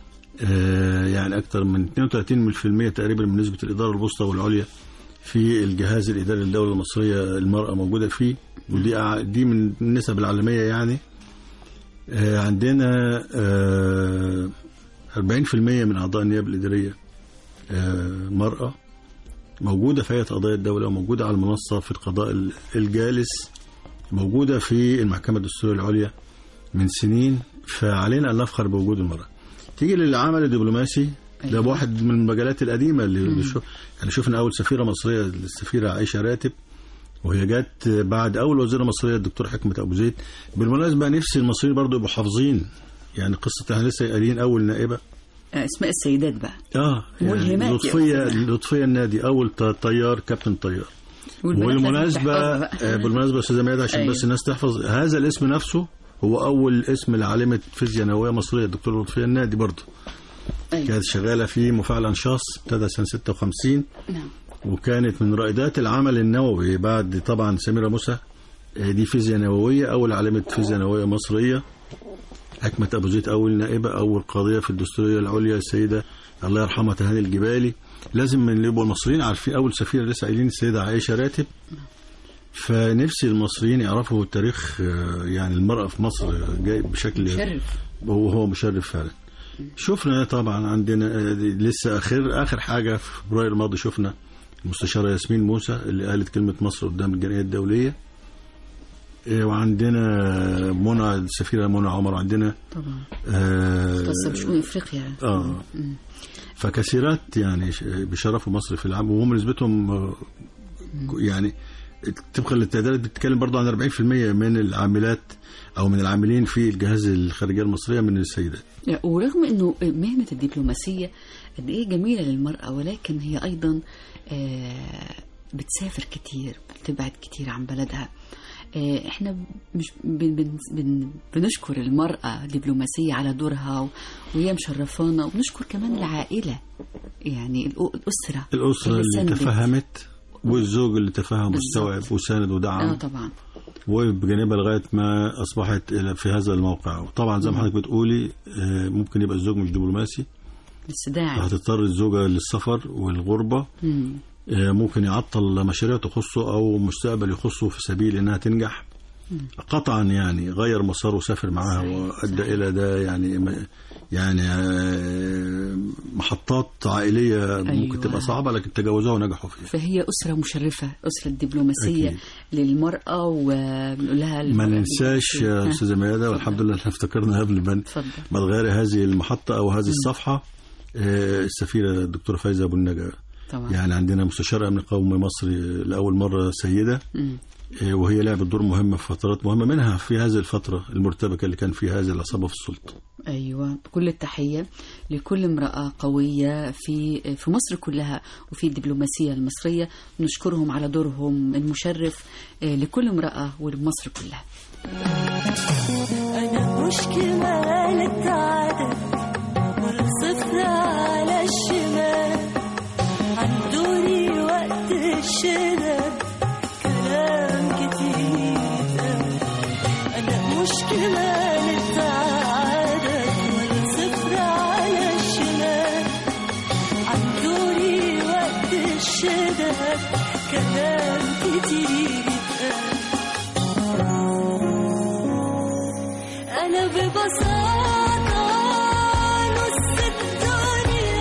آه يعني أكثر من 32% تقريبا من نسبة الإدارة الوسطى والعليا في الجهاز الإداري للدولة المصرية المرأة موجودة فيه ودي أع- دي من النسب العالمية يعني آه عندنا آه 40% من أعضاء النيابة الإدارية آه مرأة موجودة في هيئة قضايا الدولة وموجودة على المنصة في القضاء ال- الجالس موجودة في المحكمة الدستورية العليا من سنين فعلينا أن نفخر بوجود المرأة تيجي للعمل الدبلوماسي ده أيوة. واحد من المجالات القديمة اللي اللي شو يعني شفنا أول سفيرة مصرية السفيرة عائشة راتب وهي جت بعد اول وزيره مصريه الدكتور حكمه ابو زيد بالمناسبه نفسي المصريين برضو يبقوا حافظين يعني قصه احنا لسه قايلين اول نائبه آه، اسماء السيدات بقى اه يعني ملهمات يا لطفيه أستاذ. لطفيه النادي اول ط- طيار كابتن طيار والبنات لازم والمناسبه تحفظها بقى. آه، بالمناسبه يا استاذه ميادة عشان أيوة. بس الناس تحفظ هذا الاسم نفسه هو اول اسم لعالمه فيزياء نوويه مصريه الدكتور لطفيه النادي برضه أيوة. كانت شغاله في مفاعل انشاص ابتدى سنه 56 نعم وكانت من رائدات العمل النووي بعد طبعا سميرة موسى آه، دي فيزياء نووية أول عالمة فيزياء نووية مصرية حكمة أبو زيد أول نائبة أول قاضية في الدستورية العليا السيدة الله يرحمها تهاني الجبالي لازم من اللي يبقوا المصريين عارفين أول سفيرة لسه قايلين السيدة عائشة راتب فنفسي المصريين يعرفوا تاريخ آه، يعني المرأة في مصر جاي بشكل شرف هو هو مشرف فعلا شفنا طبعا عندنا آه، لسه اخر اخر حاجه في فبراير الماضي شفنا المستشاره ياسمين موسى اللي قالت كلمه مصر قدام الجمعيه الدوليه آه، وعندنا منى السفيره منى عمر عندنا طبعا آه، خاصة بشؤون افريقيا اه فكثيرات يعني ش- بيشرفوا مصر في العام وهم نسبتهم آه، يعني طبقا للتعدادات بتتكلم برضه عن 40% من العاملات او من العاملين في الجهاز الخارجيه المصريه من السيدات ورغم انه مهنة الدبلوماسية قد ايه جميلة للمرأة ولكن هي ايضا آه، بتسافر كتير بتبعد كتير عن بلدها آه، احنا مش بن بن بن بنشكر المرأة الدبلوماسية على دورها و- وهي مشرفانا وبنشكر كمان العائلة يعني الأ- الأسرة الأسرة اللي ساندت. تفهمت والزوج اللي تفهم بالظبط. واستوعب وساند اه ودعم طبعا وقف بجانبها لغاية ما أصبحت إلى- في هذا الموقع وطبعا زي ما حضرتك بتقولي آه، ممكن يبقى الزوج مش دبلوماسي بس داعي فهتضطر الزوجة للسفر والغربة مم. آه، ممكن يعطل مشاريع تخصه أو مستقبل يخصه في سبيل إنها تنجح قطعا يعني غير مساره وسافر معاها صحيح، وأدى صحيح. إلى ده يعني م- يعني آه، محطات عائلية ممكن أيوة. تبقى صعبة لكن تجاوزوها ونجحوا فيها فهي أسرة مشرفة أسرة دبلوماسية أكيد. للمرأة وبنقول لها ما ننساش يا استاذه ميادة والحمد لله احنا افتكرنا قبل ما اتفضل ما تغير هذه المحطه او هذه الصفحه آه، السفيره الدكتوره فايزه ابو النجا طبعا يعني عندنا مستشار امن قومي مصري لاول مره سيده مم. آه، وهي لعبت دور مهم في فترات مهمه منها في هذه الفتره المرتبكه اللي كان فيها هذه العصابه في السلطه ايوه بكل التحيه لكل امراه قويه في في مصر كلها وفي الدبلوماسيه المصريه نشكرهم على دورهم المشرف آه، لكل امراه ولمصر كلها أنا مش كمالة عدد ولا صفر على الشمال عندوني وقت الشدة كلام كتير اتقال. أنا مش كمالة عدد ولا صفر على الشمال عندوني وقت الشدة كلام كتير اتقال. أنا ببساطة نص الدنيا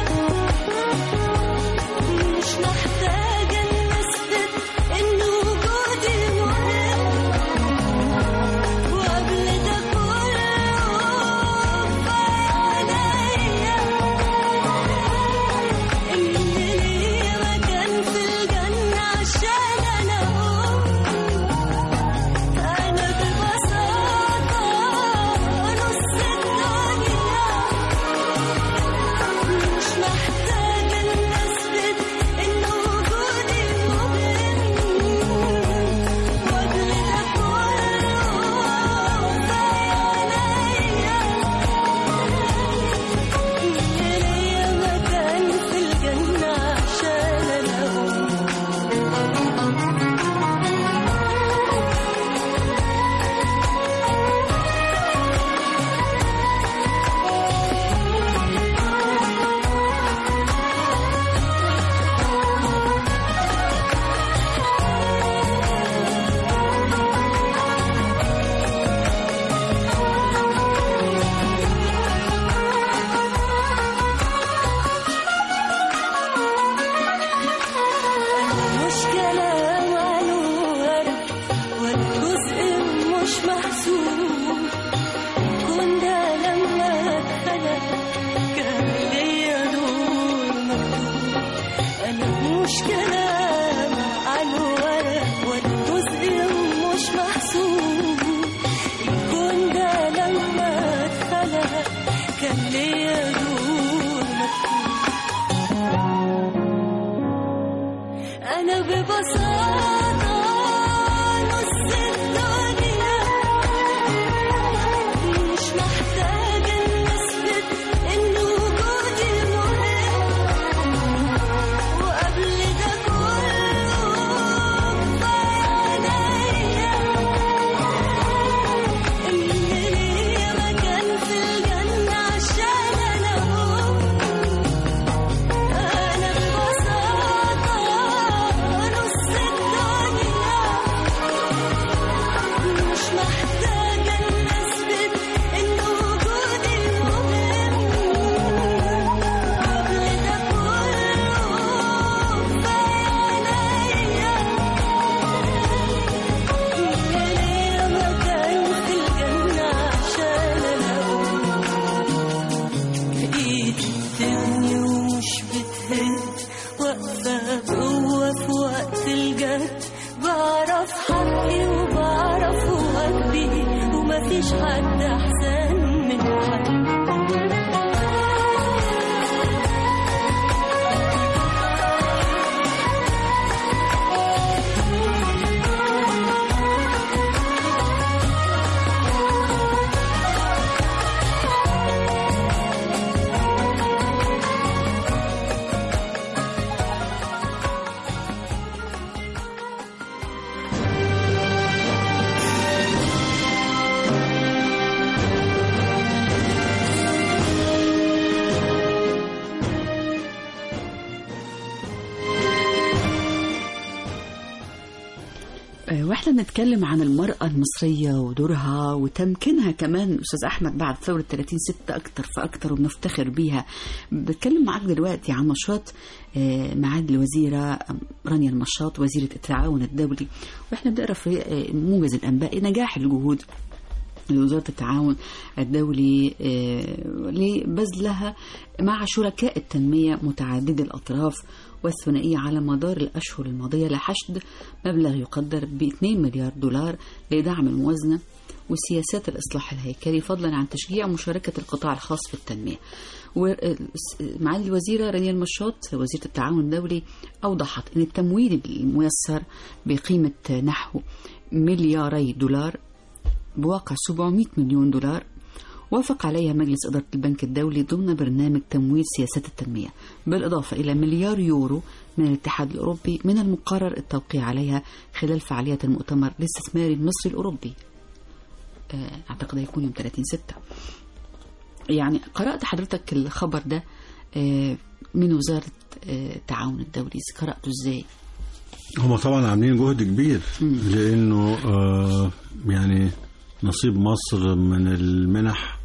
مش محتاجة إن أثبت إن وجودي مهم وقبل ده كله كفاية عليا إن ليا مكان في الجنة عشان أنا أم أنا ببساطة نص الدنيا مش محتاجة إن أثبت إن وجودي مهم وقبل ده كله كفاية عليا إن ليا مكان في الجنة عشان أنا أم أنا مش كلام عن ورق ولا جزء مش محسوب كنا لما اتخلق كان ليا دور مكتوب أنا مش كلام عن ورق ولا أنا ببساطة نص الدنيا مش محتاجة نثبت إن وجودي مهم وقبل ده كله كفاية عليا إن ليا مكان في الجنة عشان أنا هو أنا ببساطة نص الدنيا مش محتاجة نثبت إن وجودي مهم قبل ده كله كفاية عليا إن ليا مكان في الجنة عشان أنا في ايدي بتبني ومش بتهد واقفة جوه في وقت الجد بعرف حقي وبعرف واجبي ومفيش حد أحسن من حد آه، واحنا بنتكلم عن المرأة المصرية ودورها وتمكينها كمان أستاذ أحمد بعد ثورة 30 ستة أكتر فأكتر وبنفتخر بيها بتكلم معاك دلوقتي عن نشاط آه، معالي الوزيرة رانيا المشاط وزيرة التعاون الدولي واحنا بنقرا في آه، موجز الأنباء نجاح الجهود لوزارة التعاون الدولي آه، لبذلها مع شركاء التنمية متعددي الأطراف والثنائية على مدار الأشهر الماضية لحشد مبلغ يقدر ب 2 مليار دولار لدعم الموازنة وسياسات الإصلاح الهيكلي فضلا عن تشجيع مشاركة القطاع الخاص في التنمية ومعالي الوزيرة رانيا المشاط وزيرة التعاون الدولي أوضحت أن التمويل الميسر بقيمة نحو ملياري دولار بواقع 700 مليون دولار وافق عليها مجلس إدارة البنك الدولي ضمن برنامج تمويل سياسات التنمية بالإضافة إلى مليار يورو من الاتحاد الأوروبي من المقرر التوقيع عليها خلال فعاليات المؤتمر الاستثماري المصري الأوروبي آه، أعتقد هيكون يوم 30 ستة يعني قرأت حضرتك الخبر ده آه، من وزارة آه، التعاون الدولي قرأته إزاي هم طبعا عاملين جهد كبير لانه آه يعني نصيب مصر من المنح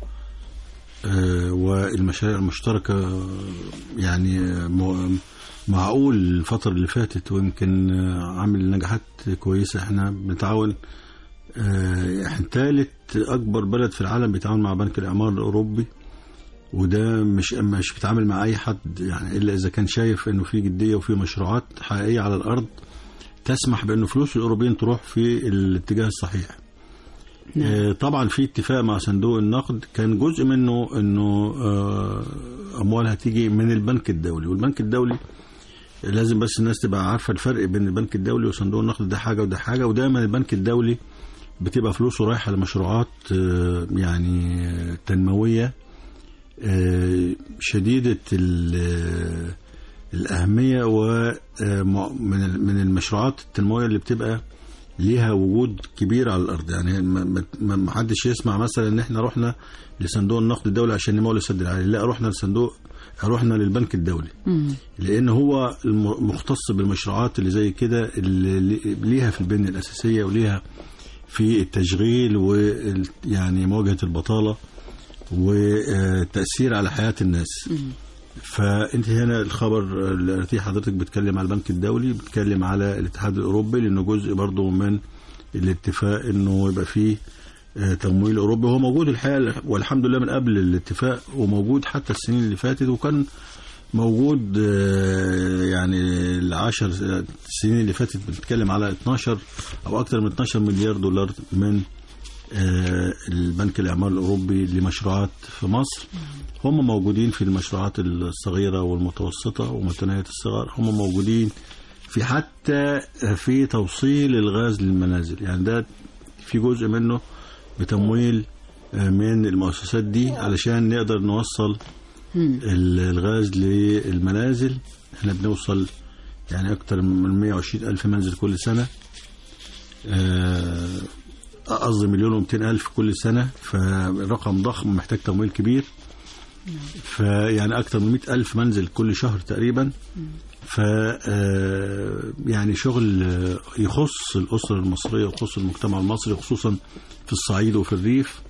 آه والمشاريع المشتركه آه، يعني آه، م- معقول الفتره اللي فاتت ويمكن آه، عامل نجاحات كويسه احنا بنتعاون آه، احنا ثالث اكبر بلد في العالم بيتعاون مع بنك الاعمار الاوروبي وده مش مش بيتعامل مع اي حد يعني الا اذا كان شايف انه في جديه وفي مشروعات حقيقيه على الارض تسمح بأن فلوس الأوروبيين تروح في الاتجاه الصحيح آه، طبعا في اتفاق مع صندوق النقد كان جزء منه انه آه، اموالها تيجي من البنك الدولي والبنك الدولي لازم بس الناس تبقى عارفه الفرق بين البنك الدولي وصندوق النقد ده حاجه وده حاجه ودايما البنك الدولي بتبقى فلوسه رايحه لمشروعات آه، يعني آه، تنمويه آه، شديده ال- الأهمية ومن من المشروعات التنموية اللي بتبقى ليها وجود كبير على الأرض يعني ما- ما ما حدش يسمع مثلا إن إحنا رحنا لصندوق النقد الدولي عشان نمول السد العالي لا رحنا لصندوق رحنا للبنك الدولي لأن هو الم- مختص بالمشروعات اللي زي كده اللي ليها في البنية الأساسية وليها في التشغيل ويعني مواجهة البطالة والتأثير على حياة الناس فانت هنا الخبر التي حضرتك بتتكلم على البنك الدولي بتتكلم على الاتحاد الاوروبي لانه جزء برضه من الاتفاق انه يبقى فيه آه، تمويل اوروبي هو موجود الحقيقه والحمد لله من قبل الاتفاق وموجود حتى السنين اللي فاتت وكان موجود آه، يعني العشر سنين اللي فاتت بنتكلم على 12 او اكثر من 12 مليار دولار من آه، البنك الاعمار الاوروبي لمشروعات في مصر هم موجودين في المشروعات الصغيره والمتوسطه ومتناهيه الصغر هم موجودين في حتى في توصيل الغاز للمنازل يعني ده في جزء منه بتمويل آه، من المؤسسات دي علشان نقدر نوصل ال- الغاز للمنازل احنا بنوصل يعني اكتر من 120 الف منزل كل سنه آه، قصدي مليون و الف كل سنه فرقم ضخم محتاج تمويل كبير فيعني اكتر من 100 الف منزل كل شهر تقريبا ف آه، يعني شغل آه، يخص الاسره المصريه ويخص المجتمع المصري خصوصا في الصعيد وفي الريف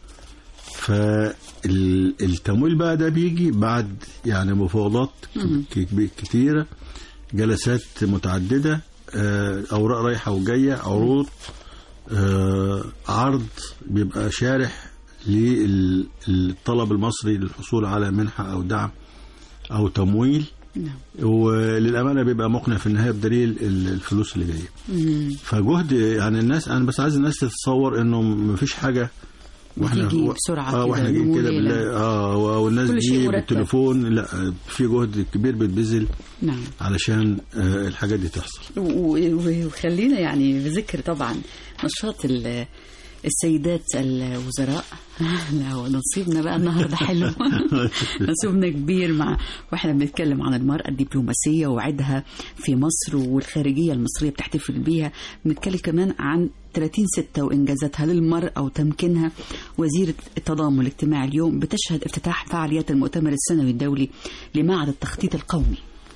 فالتمويل بقى ده بيجي بعد يعني مفاوضات ك- ك- كتيرة جلسات متعددة آه، أوراق رايحة وجاية عروض آه، عرض بيبقى شارح للطلب المصري للحصول على منحة أو دعم أو تمويل وللأمانة بيبقى مقنع في النهاية بدليل ال- الفلوس اللي جاية فجهد يعني الناس أنا بس عايز الناس تتصور إنه مفيش حاجة بتيجي بسرعة اه كده، واحنا جايين يوم كده وليلة. بالله اه والناس كل شيء دي مرتب. بالتليفون لا في جهد كبير بيتبذل نعم علشان آه الحاجات دي تحصل و- و- وخلينا يعني بذكر طبعا نشاط ال- السيدات الوزراء لا هو نصيبنا بقى النهارده حلو نصيبنا كبير مع واحنا بنتكلم عن المرأة الدبلوماسية ووعدها في مصر والخارجية المصرية بتحتفل بيها بنتكلم كمان عن 30 ستة وإنجازاتها للمرأة وتمكينها وزيرة التضامن الاجتماعي اليوم بتشهد افتتاح فعاليات المؤتمر السنوي الدولي لمعهد التخطيط القومي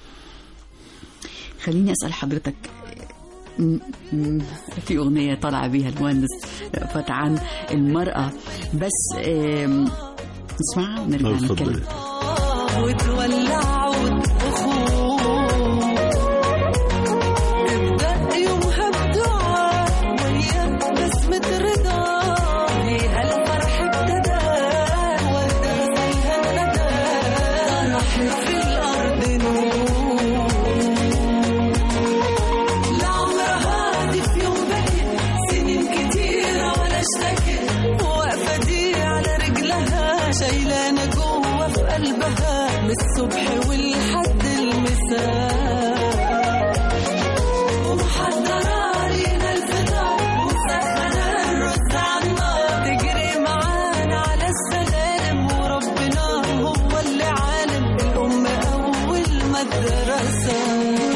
خليني أسأل حضرتك م- م- في أغنية طالعة بيها المهندس رأفت عن المرأة بس آم، نسمعها ونرجع طب اتفضل نتكلم وتولع وتخوف ابدأ يومها بدعاء ويا بسمة رضا فيها الفرح ابتدى وردة زيها الندى فرح في الأرض نور لعمرها دي في يوم بكت سنين كتيرة ولا اشتكت واقفة دي على رجلها شايلانة جوه في قلبها من الصبح والحد المساء ومحضرة لينا الفطار ومسخنة الرز على النار تجري معانا على السلالم وربنا هو اللي عالم الأم أول مدرسة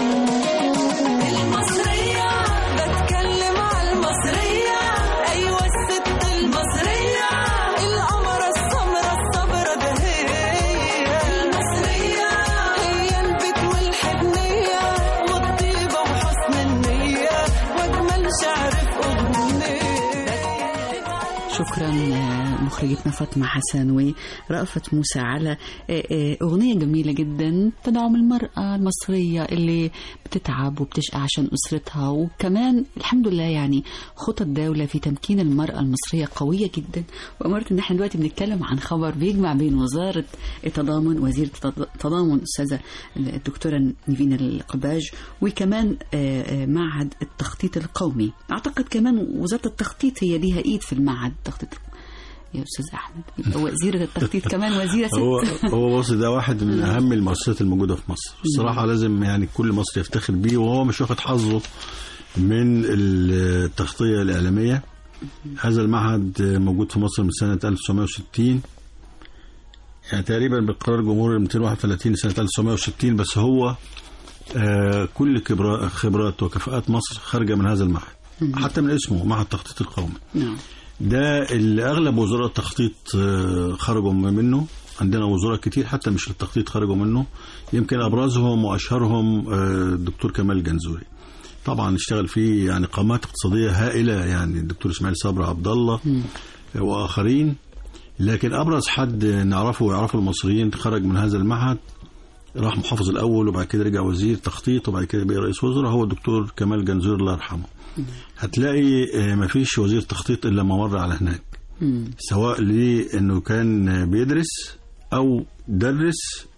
المصرية بتكلم على المصرية أيوة الست المصرية القمرة السمرة الصبرة ده هي المصرية هي البيت والحنية والطيبة وحسن النية وأجمل شعر في أغنية شكرا آه، مخرجتنا فاطمة حسن ورأفت موسى على آه، آه، أغنية جميلة جدا تدعم المرأة المصرية اللي بتتعب وبتشقى عشان أسرتها وكمان الحمد لله يعني خطط الدولة في تمكين المرأة المصرية قوية جدا وأمرت إن احنا دلوقتي بنتكلم عن خبر بيجمع بين وزارة التضامن وزيرة التضامن الأستاذة الدكتورة نيفين القباج وكمان آه، آه، معهد التخطيط القومي أعتقد كمان وزارة التخطيط هي ليها إيد في المعهد التخطيط يا أستاذ أحمد يبقى وزيرة التخطيط كمان وزيرة ست هو هو بص ده واحد من اهم المؤسسات الموجوده في مصر الصراحه لازم يعني كل مصر يفتخر بيه وهو مش واخد حظه من التغطيه الاعلاميه هذا المعهد موجود في مصر من سنه 1960 يعني تقريبا بالقرار الجمهوري 231 سنه 1960 بس هو آه، كل كبرا- خبرات وكفاءات مصر خارجه من هذا المعهد حتى من اسمه معهد التخطيط القومي نعم ده اللي اغلب وزراء التخطيط آه، خرجوا منه عندنا وزراء كتير حتى مش للتخطيط خرجوا منه يمكن ابرزهم واشهرهم آه، الدكتور كمال جنزوري طبعا اشتغل فيه يعني قامات اقتصاديه هائله يعني الدكتور اسماعيل صبري عبد الله آه، واخرين لكن ابرز حد نعرفه ويعرفه المصريين خرج من هذا المعهد راح محافظ الاول وبعد كده رجع وزير تخطيط وبعد كده بقى رئيس وزراء هو الدكتور كمال جنزوري الله يرحمه هتلاقي آه، مفيش وزير تخطيط الا ما مر على هناك مم. سواء لانه كان بيدرس او درس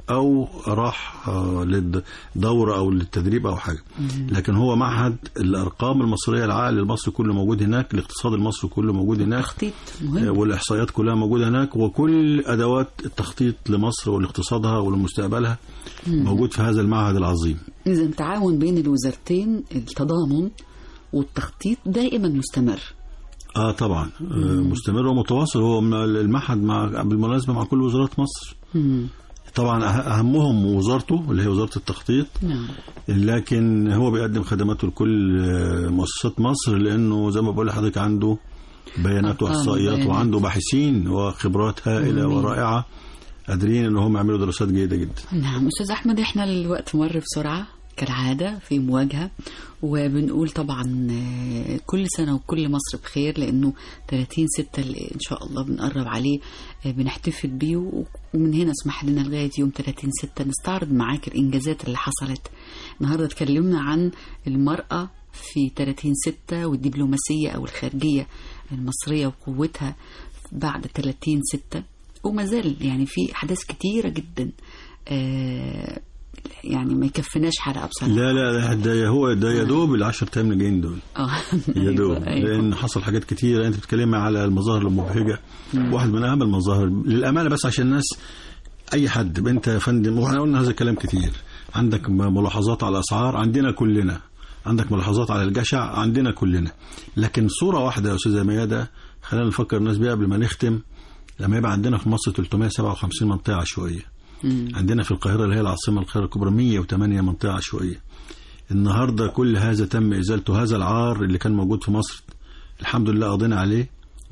او راح آه، للدوره او للتدريب او حاجه لكن هو معهد الارقام المصريه العقل المصري كله موجود هناك الاقتصاد المصري كله موجود هناك تخطيط آه، مهم والاحصائيات كلها موجوده هناك وكل ادوات التخطيط لمصر ولاقتصادها ولمستقبلها موجود في هذا المعهد العظيم إذا تعاون بين الوزارتين التضامن والتخطيط دائما مستمر اه طبعا آه مستمر ومتواصل هو من المعهد مع بالمناسبه مع كل وزارات مصر مم. طبعا أه- اهمهم وزارته اللي هي وزاره التخطيط نعم لكن هو بيقدم خدماته لكل آه، مؤسسات مصر لانه زي ما بقول لحضرتك عنده بيانات أرقام واحصائيات وبيانات. وعنده باحثين وخبرات هائله مهمين. ورائعه قادرين ان هم يعملوا دراسات جيده جدا نعم أستاذ أحمد إحنا الوقت مر بسرعة كالعادة في مواجهة وبنقول طبعا آه، كل سنة وكل مصر بخير لأنه 30 ستة اللي إن شاء الله بنقرب عليه آه، بنحتفل بيه و- ومن هنا اسمح لنا لغاية يوم 30 ستة نستعرض معاك الإنجازات اللي حصلت النهاردة اتكلمنا عن المرأة في 30 ستة والدبلوماسية أو الخارجية المصرية وقوتها بعد 30 ستة وما زال يعني في أحداث كتيرة جدا آه، يعني ما يكفناش حلقة بصراحة لا لا لا، ده هو ده يا دوب العشر ايام اللي جايين دول اه يا دوب أيوة، أيوة. لان حصل حاجات كتيره انت بتتكلمي على المظاهر المبهجه واحد من اهم المظاهر للامانه بس عشان الناس اي حد انت يا فندم واحنا قلنا هذا الكلام كتير عندك م- ملاحظات على الاسعار عندنا كلنا عندك ملاحظات على الجشع عندنا كلنا لكن صوره واحده يا استاذه ميادة خلينا نفكر الناس بيها قبل ما نختم لما يبقى عندنا في مصر 357 منطقه عشوائيه عندنا في القاهره اللي هي العاصمه القاهره الكبرى 108 منطقه عشوائيه النهارده كل هذا تم ازالته هذا العار اللي كان موجود في مصر الحمد لله قضينا عليه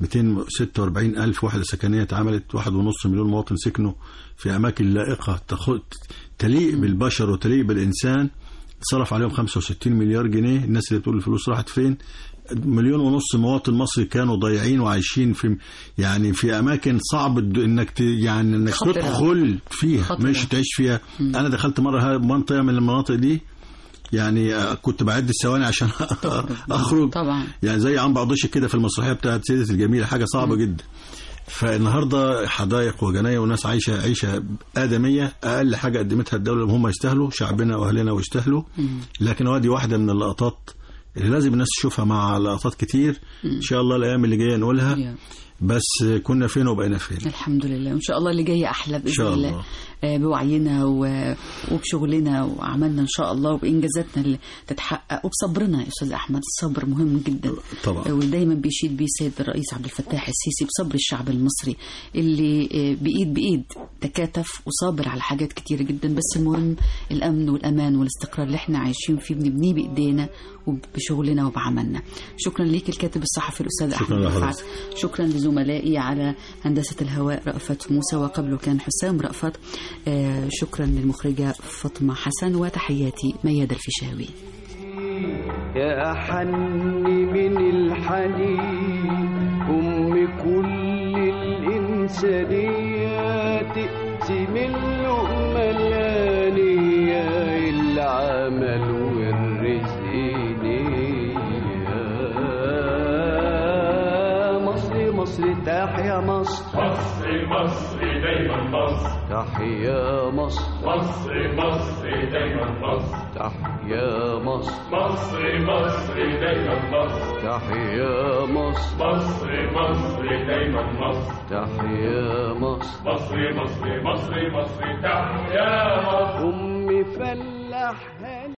246 ألف وحدة سكنية اتعملت واحد ونص مليون مواطن سكنوا في أماكن لائقة تخ- تليق بالبشر وتليق بالإنسان صرف عليهم 65 مليار جنيه الناس اللي بتقول الفلوس راحت فين مليون ونص مواطن مصري كانوا ضايعين وعايشين في يعني في اماكن صعب الد- انك ت يعني انك خطرة. تدخل فيها خطرة. مش تعيش فيها انا دخلت مره ها- منطقه من المناطق دي يعني آه، كنت بعد الثواني عشان اخرج طبعا يعني زي عم بعضش كده في المسرحيه بتاعت سيدة الجميله حاجه صعبه جدا فالنهارده حدائق وجناية وناس عايشه عيشه ادميه اقل حاجه قدمتها الدوله هم يستاهلوا شعبنا واهلنا ويستاهلوا لكن هو دي واحده من اللقطات اللي لازم الناس تشوفها مع لقطات كتير ان شاء الله الايام اللي جايه نقولها يا. بس كنا فين وبقينا فين الحمد لله وان شاء الله اللي جاي احلى باذن شاء الله الله. آه، بوعينا و- وبشغلنا وعملنا ان شاء الله وبانجازاتنا اللي تتحقق وبصبرنا يا استاذ احمد الصبر مهم جدا طبعا. آه، ودايما بيشيد بيه السيد الرئيس عبد الفتاح السيسي بصبر الشعب المصري اللي آه، بايد بايد تكاتف وصابر على حاجات كتيره جدا بس المهم الامن والامان والاستقرار اللي احنا عايشين فيه بنبنيه بايدينا وبشغلنا وبعملنا شكرا ليك الكاتب الصحفي الاستاذ شكراً احمد لحضرتك. رفعت شكرا لزملائي على هندسة الهواء رأفت موسى وقبله كان حسام رأفت آه شكرا للمخرجة فاطمة حسن وتحياتي ميادة الفيشاوي يا حن من الحنين أم كل الإنسانية تقسم اللقمة الآنية العمل والرزق نية مصر مصر تحيا مصر مصر مصر دايما مصر تحيا مصر مصر مصر دايما مصر تحيا مصر مصر مصر دايما مصر تحيا مصر مصر مصر دايما مصر تحيا مصر مصر مصر مصر مصر تحيا مصر أمي فلاح